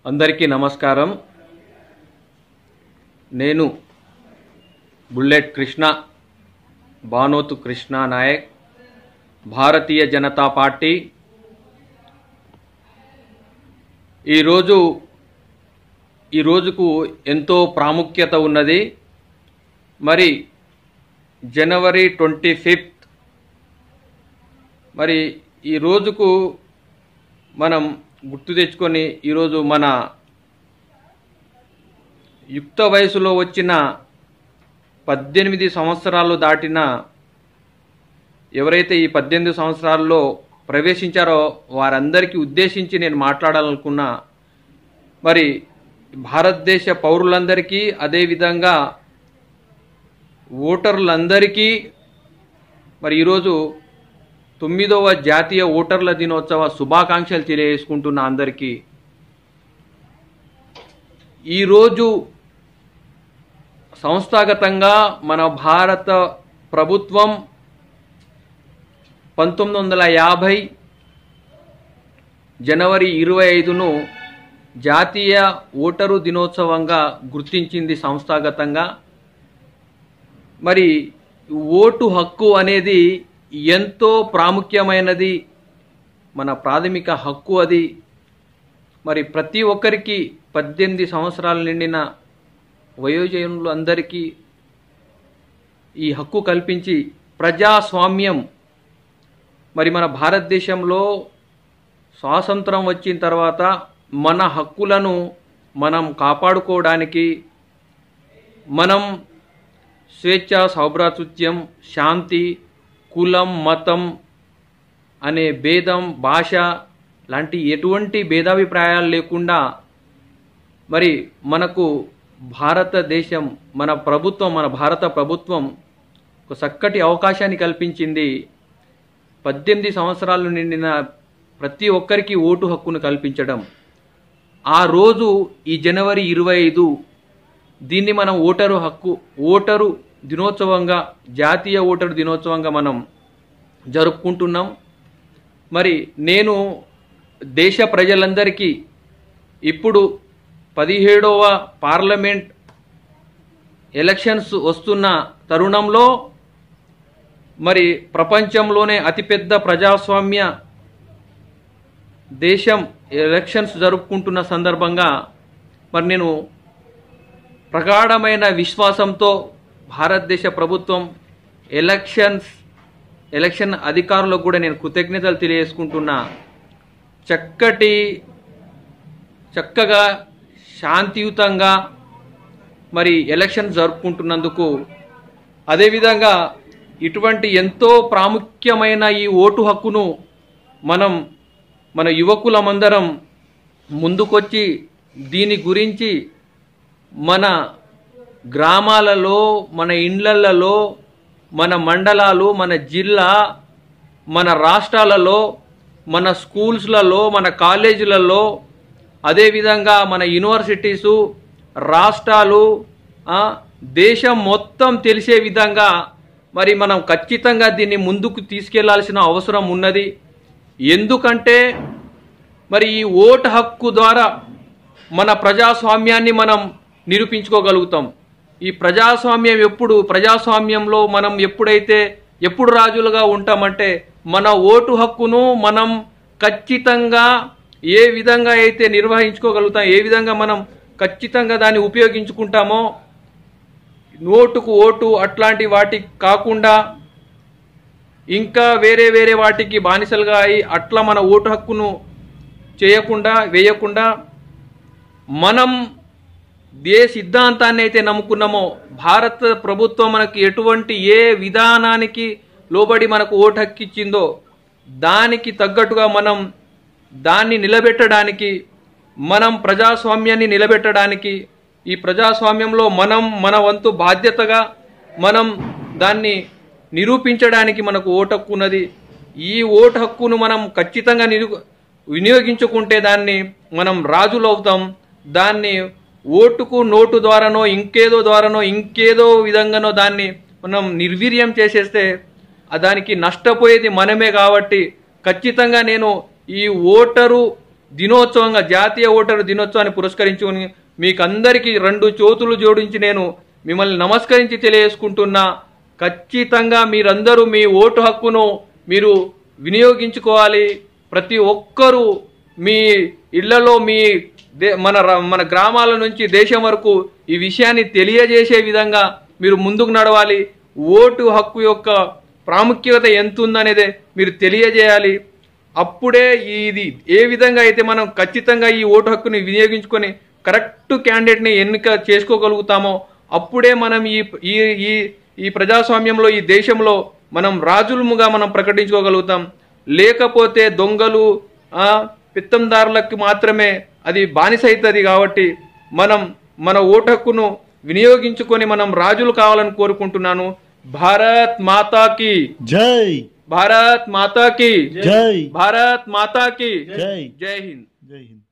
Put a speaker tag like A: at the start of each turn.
A: అందరికీ నమస్కారం నేను బుల్లెట్ కృష్ణ బానోతు కృష్ణ నాయక్ భారతీయ జనతా పార్టీ ఈరోజు ఈ రోజుకు ఎంతో ప్రాముఖ్యత ఉన్నది మరి జనవరి ట్వంటీ ఫిఫ్త్ మరి ఈ రోజుకు మనం గుర్తు తెచ్చుకొని ఈరోజు మన యుక్త వయసులో వచ్చిన పద్దెనిమిది సంవత్సరాలు దాటిన ఎవరైతే ఈ పద్దెనిమిది సంవత్సరాల్లో ప్రవేశించారో వారందరికీ ఉద్దేశించి నేను మాట్లాడాలనుకున్నా మరి భారతదేశ పౌరులందరికీ అదేవిధంగా ఓటర్లందరికీ మరి ఈరోజు తొమ్మిదవ జాతీయ ఓటర్ల దినోత్సవ శుభాకాంక్షలు తెలియజేసుకుంటున్న అందరికీ ఈరోజు సంస్థాగతంగా మన భారత ప్రభుత్వం పంతొమ్మిది వందల యాభై జనవరి ఇరవై ఐదును జాతీయ ఓటరు దినోత్సవంగా గుర్తించింది సంస్థాగతంగా మరి ఓటు హక్కు అనేది ఎంతో ప్రాముఖ్యమైనది మన ప్రాథమిక హక్కు అది మరి ప్రతి ఒక్కరికి పద్దెనిమిది సంవత్సరాలు నిండిన వయోజనులు అందరికీ ఈ హక్కు కల్పించి ప్రజాస్వామ్యం మరి మన భారతదేశంలో స్వాతంత్రం వచ్చిన తర్వాత మన హక్కులను మనం కాపాడుకోవడానికి మనం స్వేచ్ఛ సౌభ్రాతృత్యం శాంతి కులం మతం అనే భేదం భాష లాంటి ఎటువంటి భేదాభిప్రాయాలు లేకుండా మరి మనకు భారతదేశం మన ప్రభుత్వం మన భారత ప్రభుత్వం ఒక చక్కటి అవకాశాన్ని కల్పించింది పద్దెనిమిది సంవత్సరాలు నిండిన ప్రతి ఒక్కరికి ఓటు హక్కును కల్పించడం ఆ రోజు ఈ జనవరి ఇరవై ఐదు దీన్ని మనం ఓటరు హక్కు ఓటరు దినోత్సవంగా జాతీయ ఓటరు దినోత్సవంగా మనం జరుపుకుంటున్నాం మరి నేను దేశ ప్రజలందరికీ ఇప్పుడు పదిహేడవ పార్లమెంట్ ఎలక్షన్స్ వస్తున్న తరుణంలో మరి ప్రపంచంలోనే అతిపెద్ద ప్రజాస్వామ్య దేశం ఎలక్షన్స్ జరుపుకుంటున్న సందర్భంగా మరి నేను ప్రగాఢమైన విశ్వాసంతో భారతదేశ ప్రభుత్వం ఎలక్షన్స్ ఎలక్షన్ అధికారులకు కూడా నేను కృతజ్ఞతలు తెలియజేసుకుంటున్నా చక్కటి చక్కగా శాంతియుతంగా మరి ఎలక్షన్ జరుపుకుంటున్నందుకు అదేవిధంగా ఇటువంటి ఎంతో ప్రాముఖ్యమైన ఈ ఓటు హక్కును మనం మన యువకులమందరం ముందుకొచ్చి దీని గురించి మన గ్రామాలలో మన ఇండ్లలలో మన మండలాలు మన జిల్లా మన రాష్ట్రాలలో మన స్కూల్స్లలో మన కాలేజీలలో అదేవిధంగా మన యూనివర్సిటీసు రాష్ట్రాలు ఆ, దేశం మొత్తం తెలిసే విధంగా మరి మనం ఖచ్చితంగా దీన్ని ముందుకు తీసుకెళ్లాల్సిన అవసరం ఉన్నది ఎందుకంటే మరి ఈ ఓటు హక్కు ద్వారా మన ప్రజాస్వామ్యాన్ని మనం నిరూపించుకోగలుగుతాం ఈ ప్రజాస్వామ్యం ఎప్పుడు ప్రజాస్వామ్యంలో మనం ఎప్పుడైతే ఎప్పుడు రాజులుగా ఉంటామంటే మన ఓటు హక్కును మనం ఖచ్చితంగా ఏ విధంగా అయితే నిర్వహించుకోగలుగుతాం ఏ విధంగా మనం ఖచ్చితంగా దాన్ని ఉపయోగించుకుంటామో ఓటుకు ఓటు అట్లాంటి వాటికి కాకుండా ఇంకా వేరే వేరే వాటికి బానిసలుగా అయి అట్లా మన ఓటు హక్కును చేయకుండా వేయకుండా మనం ఏ సిద్ధాంతాన్ని అయితే నమ్ముకున్నామో భారత ప్రభుత్వం మనకి ఎటువంటి ఏ విధానానికి లోబడి మనకు ఓటు హక్కు ఇచ్చిందో దానికి తగ్గట్టుగా మనం దాన్ని నిలబెట్టడానికి మనం ప్రజాస్వామ్యాన్ని నిలబెట్టడానికి ఈ ప్రజాస్వామ్యంలో మనం మన వంతు బాధ్యతగా మనం దాన్ని నిరూపించడానికి మనకు ఓటు హక్కు ఉన్నది ఈ ఓటు హక్కును మనం ఖచ్చితంగా నిరు వినియోగించుకుంటే దాన్ని మనం రాజులు అవుతాం దాన్ని ఓటుకు నోటు ద్వారానో ఇంకేదో ద్వారానో ఇంకేదో విధంగానో దాన్ని మనం నిర్వీర్యం చేసేస్తే ఆ దానికి నష్టపోయేది మనమే కాబట్టి ఖచ్చితంగా నేను ఈ ఓటరు దినోత్సవంగా జాతీయ ఓటరు దినోత్సవాన్ని పురస్కరించుకుని మీకు అందరికీ రెండు చేతులు జోడించి నేను మిమ్మల్ని నమస్కరించి తెలియజేసుకుంటున్నా ఖచ్చితంగా మీరందరూ మీ ఓటు హక్కును మీరు వినియోగించుకోవాలి ప్రతి ఒక్కరూ మీ ఇళ్లలో మీ దే మన ర- మన గ్రామాల నుంచి దేశం వరకు ఈ విషయాన్ని తెలియజేసే విధంగా మీరు ముందుకు నడవాలి ఓటు హక్కు యొక్క ప్రాముఖ్యత ఎంత ఉందనేదే మీరు తెలియజేయాలి అప్పుడే ఇది ఏ విధంగా అయితే మనం ఖచ్చితంగా ఈ ఓటు హక్కుని వినియోగించుకొని కరెక్ట్ క్యాండిడేట్ని ఎన్నిక చేసుకోగలుగుతామో అప్పుడే మనం ఈ ఈ ఈ ఈ ప్రజాస్వామ్యంలో ఈ దేశంలో మనం రాజులముగా మనం ప్రకటించుకోగలుగుతాం లేకపోతే దొంగలు ఆ, పిత్తందారులకు మాత్రమే అది బానిస అవుతుంది కాబట్టి మనం మన ఓటు హక్కును వినియోగించుకొని మనం రాజులు కావాలని కోరుకుంటున్నాను భారత్ మాతాకి
B: జై
A: భారత్ మాతాకి
B: జై
A: భారత్ మాతాకి
B: జై
A: జై హింద్
B: జై హింద్